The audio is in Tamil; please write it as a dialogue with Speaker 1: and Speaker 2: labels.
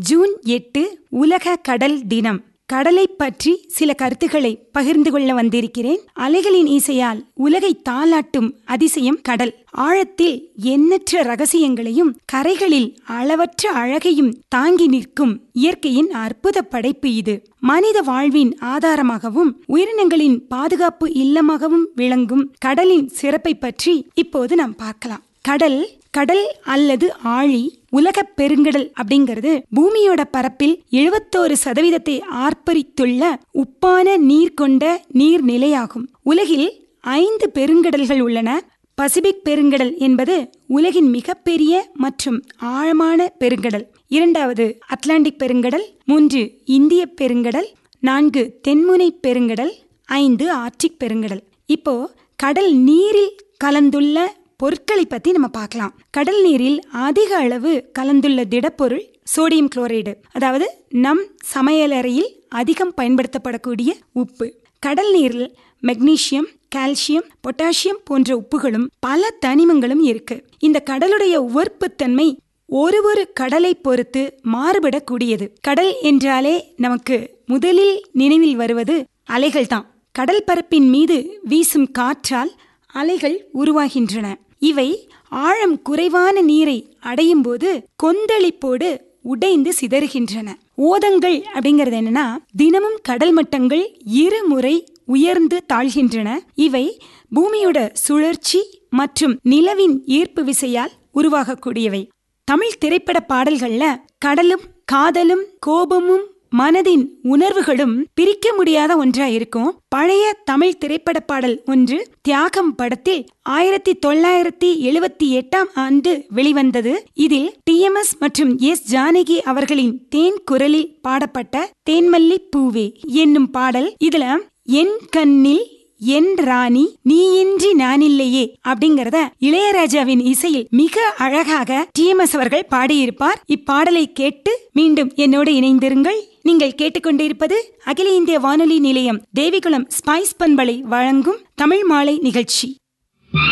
Speaker 1: ஜூன் எட்டு உலக கடல் தினம் கடலை பற்றி சில கருத்துக்களை பகிர்ந்து கொள்ள வந்திருக்கிறேன் அலைகளின் இசையால் உலகை தாளாட்டும் அதிசயம் கடல் ஆழத்தில் எண்ணற்ற ரகசியங்களையும் கரைகளில் அளவற்ற அழகையும் தாங்கி நிற்கும் இயற்கையின் அற்புத படைப்பு இது மனித வாழ்வின் ஆதாரமாகவும் உயிரினங்களின் பாதுகாப்பு இல்லமாகவும் விளங்கும் கடலின் சிறப்பை பற்றி இப்போது நாம் பார்க்கலாம் கடல் கடல் அல்லது ஆழி உலகப் பெருங்கடல் அப்படிங்கிறது பூமியோட பரப்பில் எழுபத்தோரு சதவீதத்தை ஆர்ப்பரித்துள்ள உப்பான நீர் கொண்ட நீர்நிலையாகும் உலகில் ஐந்து பெருங்கடல்கள் உள்ளன பசிபிக் பெருங்கடல் என்பது உலகின் மிகப்பெரிய மற்றும் ஆழமான பெருங்கடல் இரண்டாவது அட்லாண்டிக் பெருங்கடல் மூன்று இந்திய பெருங்கடல் நான்கு தென்முனை பெருங்கடல் ஐந்து ஆர்டிக் பெருங்கடல் இப்போ கடல் நீரில் கலந்துள்ள பொருட்களை பத்தி நம்ம பார்க்கலாம் கடல் நீரில் அதிக அளவு கலந்துள்ள திடப்பொருள் சோடியம் குளோரைடு அதாவது நம் சமையலறையில் அதிகம் பயன்படுத்தப்படக்கூடிய உப்பு கடல் நீரில் மெக்னீசியம் கால்சியம் பொட்டாசியம் போன்ற உப்புகளும் பல தனிமங்களும் இருக்கு இந்த கடலுடைய உவர்ப்புத்தன்மை ஒரு ஒரு கடலை பொறுத்து மாறுபடக்கூடியது கடல் என்றாலே நமக்கு முதலில் நினைவில் வருவது அலைகள் தான் கடல் பரப்பின் மீது வீசும் காற்றால் அலைகள் உருவாகின்றன இவை ஆழம் குறைவான நீரை அடையும் போது கொந்தளிப்போடு உடைந்து சிதறுகின்றன ஓதங்கள் அப்படிங்கிறது என்னன்னா தினமும் கடல் மட்டங்கள் இருமுறை உயர்ந்து தாழ்கின்றன இவை பூமியோட சுழற்சி மற்றும் நிலவின் ஈர்ப்பு விசையால் உருவாகக்கூடியவை தமிழ் திரைப்பட பாடல்கள்ல கடலும் காதலும் கோபமும் மனதின் உணர்வுகளும் பிரிக்க முடியாத ஒன்றா இருக்கும் பழைய தமிழ் திரைப்பட பாடல் ஒன்று தியாகம் படத்தில் ஆயிரத்தி தொள்ளாயிரத்தி எழுபத்தி எட்டாம் ஆண்டு வெளிவந்தது இதில் டி எம் எஸ் மற்றும் எஸ் ஜானகி அவர்களின் தேன் குரலில் பாடப்பட்ட தேன்மல்லி பூவே என்னும் பாடல் இதுல என் கண்ணில் என் ராணி நீயின்றி நானில்லையே அப்படிங்கறத இளையராஜாவின் இசையில் மிக அழகாக டி எம் எஸ் அவர்கள் பாடியிருப்பார் இப்பாடலை கேட்டு மீண்டும் என்னோடு இணைந்திருங்கள் நீங்கள் கேட்டுக்கொண்டிருப்பது அகில இந்திய வானொலி நிலையம் தேவிகுளம் ஸ்பைஸ் பண்பலை வழங்கும் தமிழ் மாலை நிகழ்ச்சி